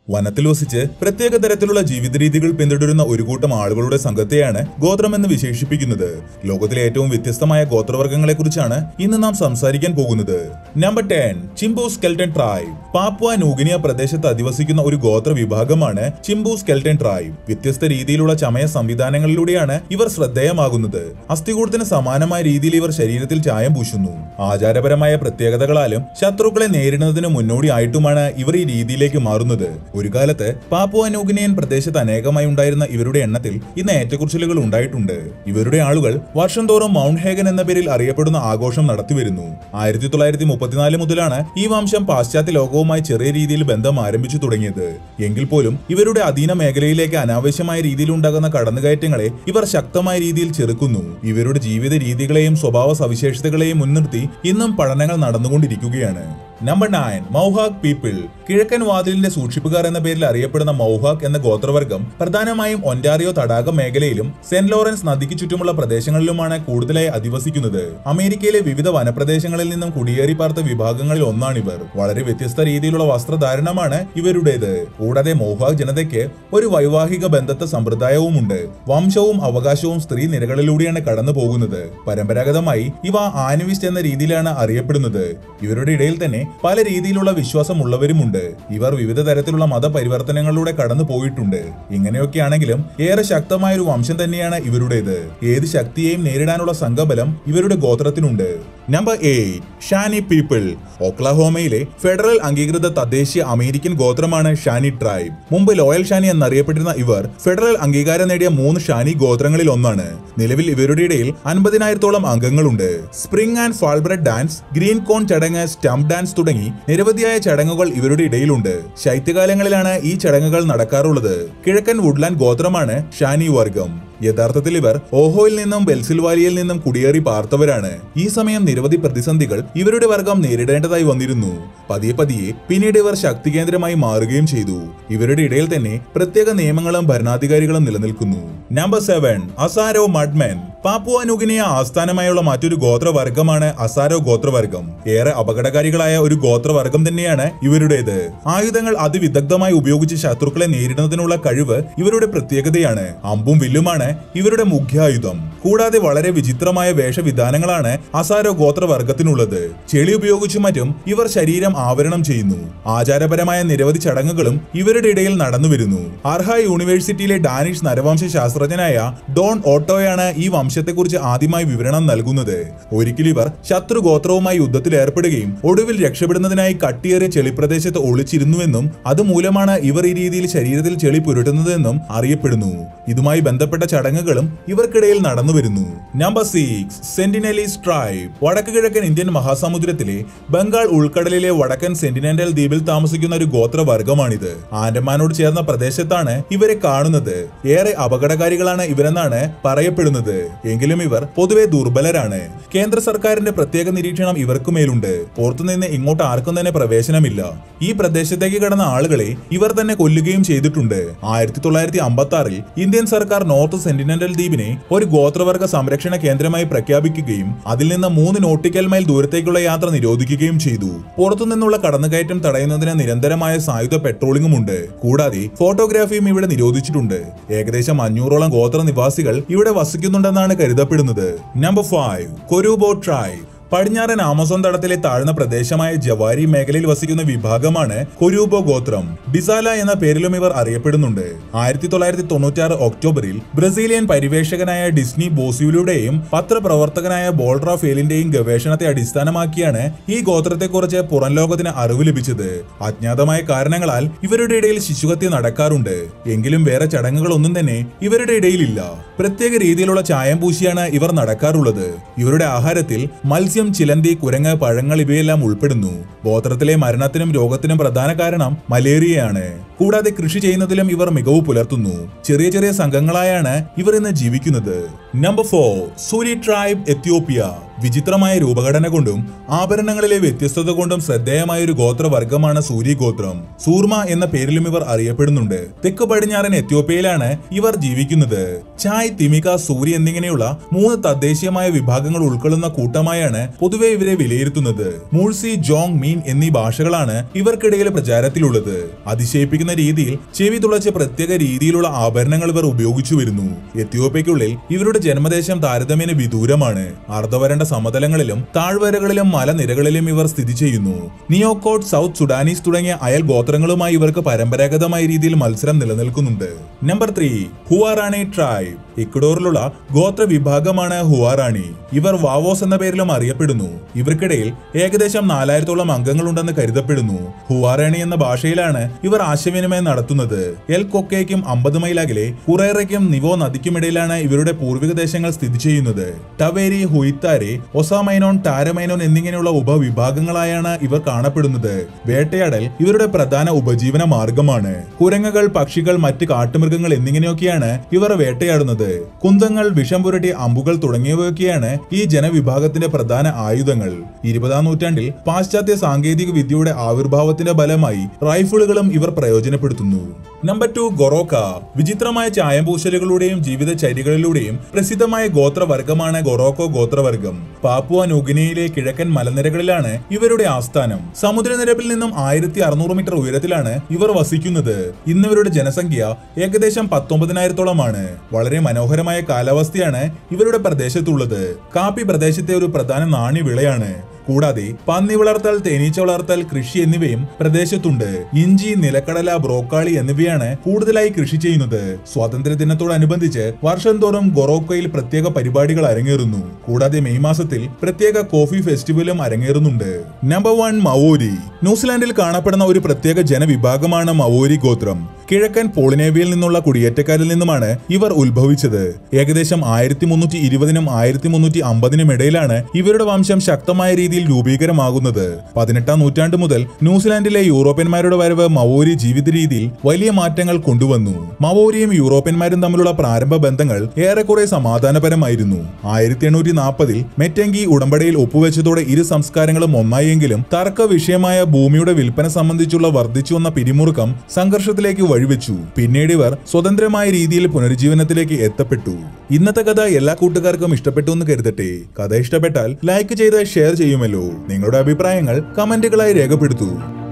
വനത്തിൽ വസിച്ച് പ്രത്യേക തരത്തിലുള്ള ജീവിത രീതികൾ പിന്തുടരുന്ന ഒരു കൂട്ടം ആളുകളുടെ സംഘത്തെയാണ് ഗോത്രം എന്ന് വിശേഷിപ്പിക്കുന്നത് ലോകത്തിലെ ഏറ്റവും വ്യത്യസ്തമായ ഗോത്രവർഗ്ഗങ്ങളെ കുറിച്ചാണ് ഇന്ന് നാം സംസാരിക്കാൻ പോകുന്നത് number ten Chimbu skeleton tribe Papua New Guinea പ്രദേശത്ത് അധിവസിക്കുന്ന ഒരു ഗോത്ര വിഭാഗമാണ് ചിംബു സ്കെൽട്ടൻ ട്രൈബ് വ്യത്യസ്ത രീതിയിലുള്ള ചമയ സംവിധാനങ്ങളിലൂടെയാണ് ഇവർ ശ്രദ്ധേയമാകുന്നത് അസ്ഥികൂടത്തിന് സമാനമായ രീതിയിൽ ഇവർ ശരീരത്തിൽ ചായം പൂശുന്നു ആചാരപരമായ പ്രത്യേകതകളാലും ശത്രുക്കളെ നേരിടുന്നതിന് മുന്നോടിയായിട്ടുമാണ് ഇവർ ഈ രീതിയിലേക്ക് മാറുന്നത് ഒരു കാലത്ത് പാപ്പുവ ന്യൂഗിനിയൻ പ്രദേശത്ത് അനേകമായി ഉണ്ടായിരുന്ന ഇവരുടെ എണ്ണത്തിൽ ഇന്ന് ഏറ്റക്കുറിച്ചിലുകൾ ഉണ്ടായിട്ടുണ്ട് ഇവരുടെ ആളുകൾ വർഷം തോറും മൗണ്ട് ഹേഗൻ എന്ന പേരിൽ അറിയപ്പെടുന്ന ആഘോഷം നടത്തിവരുന്നു ആയിരത്തി തൊള്ളായിരത്തി മുപ്പത്തിനാല് മുതലാണ് ഈ വംശം പാശ്ചാത്യ ലോകവുമായി ചെറിയ രീതിയിൽ ബന്ധം ആരംഭിച്ചു തുടങ്ങിയത് എങ്കിൽ പോലും ഇവരുടെ അധീന മേഖലയിലേക്ക് അനാവശ്യമായ രീതിയിൽ ഉണ്ടാകുന്ന കടന്നുകയറ്റങ്ങളെ ഇവർ ശക്തമായ രീതിയിൽ ചെറുക്കുന്നു ഇവരുടെ ജീവിത രീതികളെയും സ്വഭാവ സവിശേഷതകളെയും മുൻനിർത്തി ഇന്നും പഠനങ്ങൾ നടന്നുകൊണ്ടിരിക്കുകയാണ് നമ്പർ നയൻ മൗഹാക് പീപ്പിൾ കിഴക്കൻ വാതിലിന്റെ സൂക്ഷിപ്പുകാർ എന്ന പേരിൽ അറിയപ്പെടുന്ന മൗഹാക് എന്ന ഗോത്രവർഗം പ്രധാനമായും ഒന്റാറിയോ തടാക മേഖലയിലും സെന്റ് ലോറൻസ് നദിക്ക് ചുറ്റുമുള്ള പ്രദേശങ്ങളിലുമാണ് കൂടുതലായി അധിവസിക്കുന്നത് അമേരിക്കയിലെ വിവിധ വനപ്രദേശങ്ങളിൽ നിന്നും കുടിയേറി പാർത്ത വിഭാഗങ്ങളിൽ ഒന്നാണിവർ വളരെ വ്യത്യസ്ത രീതിയിലുള്ള വസ്ത്രധാരണമാണ് ഇവരുടേത് കൂടാതെ മൗഹാക് ജനതയ്ക്ക് ഒരു വൈവാഹിക ബന്ധത്തെ സമ്പ്രദായവുമുണ്ട് വംശവും അവകാശവും സ്ത്രീ നിരകളിലൂടെയാണ് കടന്നു പോകുന്നത് പരമ്പരാഗതമായി ഇവ ആനിവിസ്റ്റ് എന്ന രീതിയിലാണ് അറിയപ്പെടുന്നത് ഇവരുടെ ഇടയിൽ തന്നെ പല രീതിയിലുള്ള വിശ്വാസമുള്ളവരുമുണ്ട് ഇവർ വിവിധ തരത്തിലുള്ള മതപരിവർത്തനങ്ങളിലൂടെ കടന്നു പോയിട്ടുണ്ട് ഇങ്ങനെയൊക്കെയാണെങ്കിലും ഏറെ ശക്തമായ ഒരു വംശം തന്നെയാണ് ഇവരുടേത് ഏത് ശക്തിയെയും നേരിടാനുള്ള സംഘബലം ഇവരുടെ ഗോത്രത്തിനുണ്ട് നമ്പർ എയ്റ്റ് ഷാനി പീപ്പിൾ ഒക്ലഹോമയിലെ ഫെഡറൽ അംഗീകൃത തദ്ദേശീയ അമേരിക്കൻ ഗോത്രമാണ് ഷാനി ട്രൈബ് മുമ്പ് ലോയൽ ഷാനി എന്നറിയപ്പെട്ടിരുന്ന ഇവർ ഫെഡറൽ അംഗീകാരം നേടിയ മൂന്ന് ഷാനി ഗോത്രങ്ങളിൽ ഒന്നാണ് നിലവിൽ ഇവരുടെ ഇടയിൽ അൻപതിനായിരത്തോളം അംഗങ്ങളുണ്ട് spring and fall bread dance green corn ചടങ്ങ് സ്റ്റംപ് ഡാൻസ് തുടങ്ങി നിരവധിയായ ചടങ്ങുകൾ ഇവരുടെ ഇടയിലുണ്ട് ശൈത്യകാലങ്ങളിലാണ് ഈ ചടങ്ങുകൾ നടക്കാറുള്ളത് കിഴക്കൻ വുഡ്ലാൻഡ് ഗോത്രമാണ് ഷാനി വർഗം യഥാർത്ഥത്തിൽ ഇവർ ഓഹോയിൽ നിന്നും ബെൽസിൽവാലിയിൽ നിന്നും കുടിയേറി പാർത്തവരാണ് ഈ സമയം നിരവധി പ്രതിസന്ധികൾ ഇവരുടെ വർഗം നേരിടേണ്ടതായി വന്നിരുന്നു പതിയെ പതിയെ പിന്നീട് ഇവർ ശക്തി കേന്ദ്രമായി മാറുകയും ചെയ്തു ഇവരുടെ ഇടയിൽ തന്നെ പ്രത്യേക നിയമങ്ങളും ഭരണാധികാരികളും നിലനിൽക്കുന്നു number seven Asaro mudmen Papua New Guinea ആസ്ഥാനമായുള്ള മറ്റൊരു ഗോത്രവർഗമാണ് അസാരോ ഗോത്രവർഗം ഏറെ അപകടകാരികളായ ഒരു ഗോത്രവർഗം തന്നെയാണ് ഇവരുടേത് ആയുധങ്ങൾ അതിവിദഗ്ധമായി ഉപയോഗിച്ച് ശത്രുക്കളെ നേരിടുന്നതിനുള്ള കഴിവ് ഇവരുടെ പ്രത്യേകതയാണ് അമ്പും വില്ലുമാണ് ഇവരുടെ മുഖ്യായുധം കൂടാതെ വളരെ വിചിത്രമായ വേഷവിധാനങ്ങളാണ് അസാരോ ഗോത്രവർഗത്തിനുള്ളത് ചെളി ഉപയോഗിച്ചും മറ്റും ഇവർ ശരീരം ആവരണം ചെയ്യുന്നു ആചാരപരമായ നിരവധി ചടങ്ങുകളും ഇവരുടെ ഇടയിൽ നടന്നുവരുന്നു അർഹ യൂണിവേഴ്സിറ്റിയിലെ ഡാനിഷ് നരവംശ ശാസ്ത്രജ്ഞനായ ഡോൺ ഓട്ടോയാണ് ഈ വംശത്തെക്കുറിച്ച് ആദ്യമായി വിവരണം നൽകുന്നത് ഒരിക്കൽ ഇവർ ശത്രു ഗോത്രവുമായി യുദ്ധത്തിൽ ഏർപ്പെടുകയും ഒടുവിൽ രക്ഷപ്പെടുന്നതിനായി കട്ടിയേറിയ ചെളിപ്രദേശത്ത് ഒളിച്ചിരുന്നുവെന്നും അതുമൂലമാണ് ഇവർ ഈ രീതിയിൽ ശരീരത്തിൽ ചെളി പുരട്ടുന്നതെന്നും അറിയപ്പെടുന്നു ഇതുമായി ബന്ധപ്പെട്ട ചടങ്ങുകളും ഇവർക്കിടയിൽ നടന്നുവരുന്നു നമ്പർ സിക്സ് സെന്റിനലീസ് ട്രൈബ് വടക്ക് കിഴക്കൻ ഇന്ത്യൻ മഹാസമുദ്രത്തിലെ ബംഗാൾ ഉൾക്കടലിലെ വടക്കൻ സെന്റിനെന്റൽ ദ്വീപിൽ താമസിക്കുന്ന ഒരു ഗോത്രവർഗമാണിത് ആൻഡമാനോട് ചേർന്ന പ്രദേശത്താണ് ഇവരെ കാണുന്നത് ഏറെ അപകടകാരികളാണ് ഇവരെന്നാണ് പറയപ്പെടുന്നത് എങ്കിലും ഇവർ പൊതുവെ ദുർബലരാണ് കേന്ദ്ര സർക്കാരിന്റെ പ്രത്യേക നിരീക്ഷണം ഇവർക്ക് മേലുണ്ട് പുറത്തുനിന്ന് ഇങ്ങോട്ട് ആർക്കും തന്നെ പ്രവേശനമില്ല ഈ പ്രദേശത്തേക്ക് കടന്ന ആളുകളെ ഇവർ തന്നെ കൊല്ലുകയും ചെയ്തിട്ടുണ്ട് ആയിരത്തി തൊള്ളായിരത്തി അമ്പത്തി ആറിൽ ഇന്ത്യൻ സർക്കാർ നോർത്ത് സെന്റിനെന്റൽ ദ്വീപിനെ ഒരു ഗോത്രവർഗ സംരക്ഷണ കേന്ദ്രമായി പ്രഖ്യാപിക്കുകയും അതിൽ നിന്ന് മൂന്ന് നോട്ടിക്കൽ മൈൽ ദൂരത്തേക്കുള്ള യാത്ര നിരോധിക്കുകയും ചെയ്തു പുറത്തുനിന്നുള്ള കടന്നുകയറ്റം തടയുന്നതിന് നിരന്തരമായ സായുധ പെട്രോളിംഗും ഉണ്ട് കൂടാതെ ഫോട്ടോഗ്രാഫിയും ഇവിടെ നിരോധിച്ചിട്ടുണ്ട് ഏകദേശം അഞ്ഞൂറോളം ഗോത്ര നിവാസികൾ ഇവിടെ വസിക്കുന്നുണ്ടെന്നാണ് കരുതപ്പെടുന്നത് നമ്പർ ഫൈവ് കൊരൂബോ ട്രൈബ് പടിഞ്ഞാറൻ ആമസോൺ തടത്തിലെ താഴ്ന്ന പ്രദേശമായ ജവാരി മേഖലയിൽ വസിക്കുന്ന വിഭാഗമാണ് കൊരൂബോ ഗോത്രം ഡിസാല എന്ന പേരിലും ഇവർ അറിയപ്പെടുന്നുണ്ട് ആയിരത്തി തൊള്ളായിരത്തി തൊണ്ണൂറ്റാറ് ഒക്ടോബറിൽ ബ്രസീലിയൻ പരിവേഷകനായ ഡിസ്നി ബോസിയുടെയും പത്രപ്രവർത്തകനായ ബോൾഡ്ര ഫേലിന്റെയും ഗവേഷണത്തെ അടിസ്ഥാനമാക്കിയാണ് ഈ ഗോത്രത്തെക്കുറിച്ച് പുറം ലോകത്തിന് അറിവ് ലഭിച്ചത് അജ്ഞാതമായ കാരണങ്ങളാൽ ഇവരുടെ ഇടയിൽ ശിശുഹത്യ നടക്കാറുണ്ട് എങ്കിലും വേറെ ചടങ്ങുകളൊന്നും തന്നെ ഇവരുടെ ഇടയിലില്ല പ്രത്യേക രീതിയിലുള്ള ചായം പൂശിയാണ് ഇവർ നടക്കാറുള്ളത് ഇവരുടെ ആഹാരത്തിൽ മത്സ്യം ചിലന്തി കുരങ്ങ് പഴങ്ങൾ ഇവയെല്ലാം ഉൾപ്പെടുന്നു ഗോത്രത്തിലെ മരണത്തിനും രോഗത്തിനും പ്രധാന കാരണം മലേറിയയാണ് കൂടാതെ കൃഷി ചെയ്യുന്നതിലും ഇവർ മികവ് പുലർത്തുന്നു ചെറിയ ചെറിയ സംഘങ്ങളായാണ് ഇവർ ഇന്ന് ജീവിക്കുന്നത് number four Suri tribe Ethiopia വിചിത്രമായ രൂപഘടന കൊണ്ടും ആഭരണങ്ങളിലെ വ്യത്യസ്തത കൊണ്ടും ശ്രദ്ധേയമായ ഒരു ഗോത്രവർഗമാണ് സൂരി ഗോത്രം സൂർമ എന്ന പേരിലും ഇവർ അറിയപ്പെടുന്നുണ്ട് തെക്ക് പടിഞ്ഞാറൻ എത്യോപ്യയിലാണ് ഇവർ ജീവിക്കുന്നത് ചായ് തിമിക സൂരി എന്നിങ്ങനെയുള്ള മൂന്ന് തദ്ദേശീയമായ വിഭാഗങ്ങൾ ഉൾക്കൊള്ളുന്ന കൂട്ടമായാണ് പൊതുവെ ഇവരെ വിലയിരുത്തുന്നത് മൂഴ്സി ജോങ് മീൻ എന്നീ ഭാഷകളാണ് ഇവർക്കിടയിൽ പ്രചാരത്തിലുള്ളത് അതിശയിപ്പിക്കുന്ന തോന്നിപ്പിക്കുന്ന രീതിയിൽ ചെവി തുളച്ച് പ്രത്യേക രീതിയിലുള്ള ആഭരണങ്ങൾ ഇവർ ഉപയോഗിച്ചു വരുന്നു എത്യോപ്യയ്ക്കുള്ളിൽ ഇവരുടെ ജന്മദേശം താരതമ്യേന വിദൂരമാണ് അർദ്ധവരണ്ട സമതലങ്ങളിലും താഴ്വരകളിലും മലനിരകളിലും ഇവർ സ്ഥിതി ചെയ്യുന്നു നിയോക്കോട്ട് സൗത്ത് സുഡാനീസ് തുടങ്ങിയ അയൽ ഗോത്രങ്ങളുമായി ഇവർക്ക് പരമ്പരാഗതമായ രീതിയിൽ മത്സരം നിലനിൽക്കുന്നുണ്ട് നമ്പർ ത്രീ ഹുവാറാണി ട്രൈബ് ഇക്വഡോറിലുള്ള ഗോത്ര വിഭാഗമാണ് ഹുവാറാണി ഇവർ വാവോസ് എന്ന പേരിലും അറിയപ്പെടുന്നു ഇവർക്കിടയിൽ ഏകദേശം നാലായിരത്തോളം അംഗങ്ങളുണ്ടെന്ന് കരുതപ്പെടുന്നു ഹുവാറാണി എന്ന ഭാഷയിലാണ് ഇവർ ആശയവിനിമയം നടത്തുന്നത് എൽ കൊക്കയ്ക്കും അമ്പത് മൈൽ അകലെ കുറേറയ്ക്കും നിവോ നദിക്കുമിടയിലാണ് ഇവരുടെ പൂർവിക ദേശങ്ങൾ സ്ഥിതി ചെയ്യുന്നത് ടവേരി ഹുയിത്താരെ ഒസാമൈനോൺ ടാരമൈനോൺ എന്നിങ്ങനെയുള്ള ഉപവിഭാഗങ്ങളായാണ് ഇവർ കാണപ്പെടുന്നത് വേട്ടയാടൽ ഇവരുടെ പ്രധാന ഉപജീവന മാർഗമാണ് കുരങ്ങകൾ പക്ഷികൾ മറ്റ് കാട്ടുമൃഗങ്ങൾ എന്നിങ്ങനെയൊക്കെയാണ് ഇവർ വേട്ടയാടുന്നത് കുന്തങ്ങൾ വിഷം പുരട്ടിയ അമ്പുകൾ തുടങ്ങിയവയൊക്കെയാണ് ഈ ജനവിഭാഗത്തിന്റെ പ്രധാന ആയുധങ്ങൾ ഇരുപതാം നൂറ്റാണ്ടിൽ പാശ്ചാത്യ സാങ്കേതിക വിദ്യയുടെ ആവിർഭാവത്തിന്റെ ഫലമായി റൈഫിളുകളും ഇവർ പ്രയോജനപ്പെടുത്തുന്നു നമ്പർ ടു ഗൊറോക്ക വിചിത്രമായ ചായപൂശലുകളുടെയും ജീവിതചര്യകളിലൂടെയും പ്രസിദ്ധമായ ഗോത്രവർഗമാണ് ഗൊറോക്കോ ഗോത്രവർഗം പാപ്പുവ ന്യൂഗിനിയയിലെ കിഴക്കൻ മലനിരകളിലാണ് ഇവരുടെ ആസ്ഥാനം സമുദ്രനിരപ്പിൽ നിന്നും ആയിരത്തി അറുന്നൂറ് മീറ്റർ ഉയരത്തിലാണ് ഇവർ വസിക്കുന്നത് ഇന്ന് ഇവരുടെ ജനസംഖ്യ ഏകദേശം പത്തൊമ്പതിനായിരത്തോളമാണ് വളരെ മനോഹരമായ കാലാവസ്ഥയാണ് ഇവരുടെ പ്രദേശത്തുള്ളത് കാപ്പി പ്രദേശത്തെ ഒരു പ്രധാന നാണ്യവിളയാണ് കൂടാതെ പന്നി വളർത്തൽ തേനീച്ച വളർത്തൽ കൃഷി എന്നിവയും പ്രദേശത്തുണ്ട് ഇഞ്ചി നിലക്കടല ബ്രോക്കാളി എന്നിവയാണ് കൂടുതലായി കൃഷി ചെയ്യുന്നത് സ്വാതന്ത്ര്യ ദിനത്തോടനുബന്ധിച്ച് വർഷം തോറും ഗൊറോക്കോയിൽ പ്രത്യേക പരിപാടികൾ അരങ്ങേറുന്നു കൂടാതെ മെയ് മാസത്തിൽ പ്രത്യേക കോഫി ഫെസ്റ്റിവലും അരങ്ങേറുന്നുണ്ട് നമ്പർ വൺ മവോരി ന്യൂസിലാൻഡിൽ കാണപ്പെടുന്ന ഒരു പ്രത്യേക ജനവിഭാഗമാണ് മവോരി ഗോത്രം കിഴക്കൻ പോളിനേവിയയിൽ നിന്നുള്ള കുടിയേറ്റക്കാരിൽ നിന്നുമാണ് ഇവർ ഉത്ഭവിച്ചത് ഏകദേശം ആയിരത്തി മുന്നൂറ്റി ഇരുപതിനും ആയിരത്തി മുന്നൂറ്റി അമ്പതിനും ഇടയിലാണ് ഇവരുടെ വംശം ശക്തമായ രീതിയിൽ രൂപീകരമാകുന്നത് പതിനെട്ടാം നൂറ്റാണ്ട് മുതൽ ന്യൂസിലാൻഡിലെ യൂറോപ്യന്മാരുടെ വരവ് മവോരി ജീവിത രീതിയിൽ വലിയ മാറ്റങ്ങൾ കൊണ്ടുവന്നു മവോരിയും യൂറോപ്യന്മാരും തമ്മിലുള്ള പ്രാരംഭ ബന്ധങ്ങൾ ഏറെക്കുറെ സമാധാനപരമായിരുന്നു ആയിരത്തി എണ്ണൂറ്റി നാൽപ്പതിൽ മെറ്റങ്കി ഉടമ്പടിയിൽ ഒപ്പുവെച്ചതോടെ ഇരു സംസ്കാരങ്ങളും ഒന്നായെങ്കിലും തർക്ക വിഷയമായ ഭൂമിയുടെ വിൽപ്പന സംബന്ധിച്ചുള്ള വർദ്ധിച്ചു വന്ന പിരിമുറുക്കം സംഘർഷത്തിലേക്ക് വഴിവെച്ചു പിന്നീട് ഇവർ സ്വതന്ത്രമായ രീതിയിൽ പുനരുജ്ജീവനത്തിലേക്ക് എത്തപ്പെട്ടു ഇന്നത്തെ കഥ എല്ലാ കൂട്ടുകാർക്കും ഇഷ്ടപ്പെട്ടു എന്ന് കരുതട്ടെ കഥ ഇഷ്ടപ്പെട്ടാൽ ലൈക്ക് ചെയ്ത് ഷെയർ ചെയ്യുമല്ലോ നിങ്ങളുടെ അഭിപ്രായങ്ങൾ കമന്റുകളായി രേഖപ്പെടുത്തൂ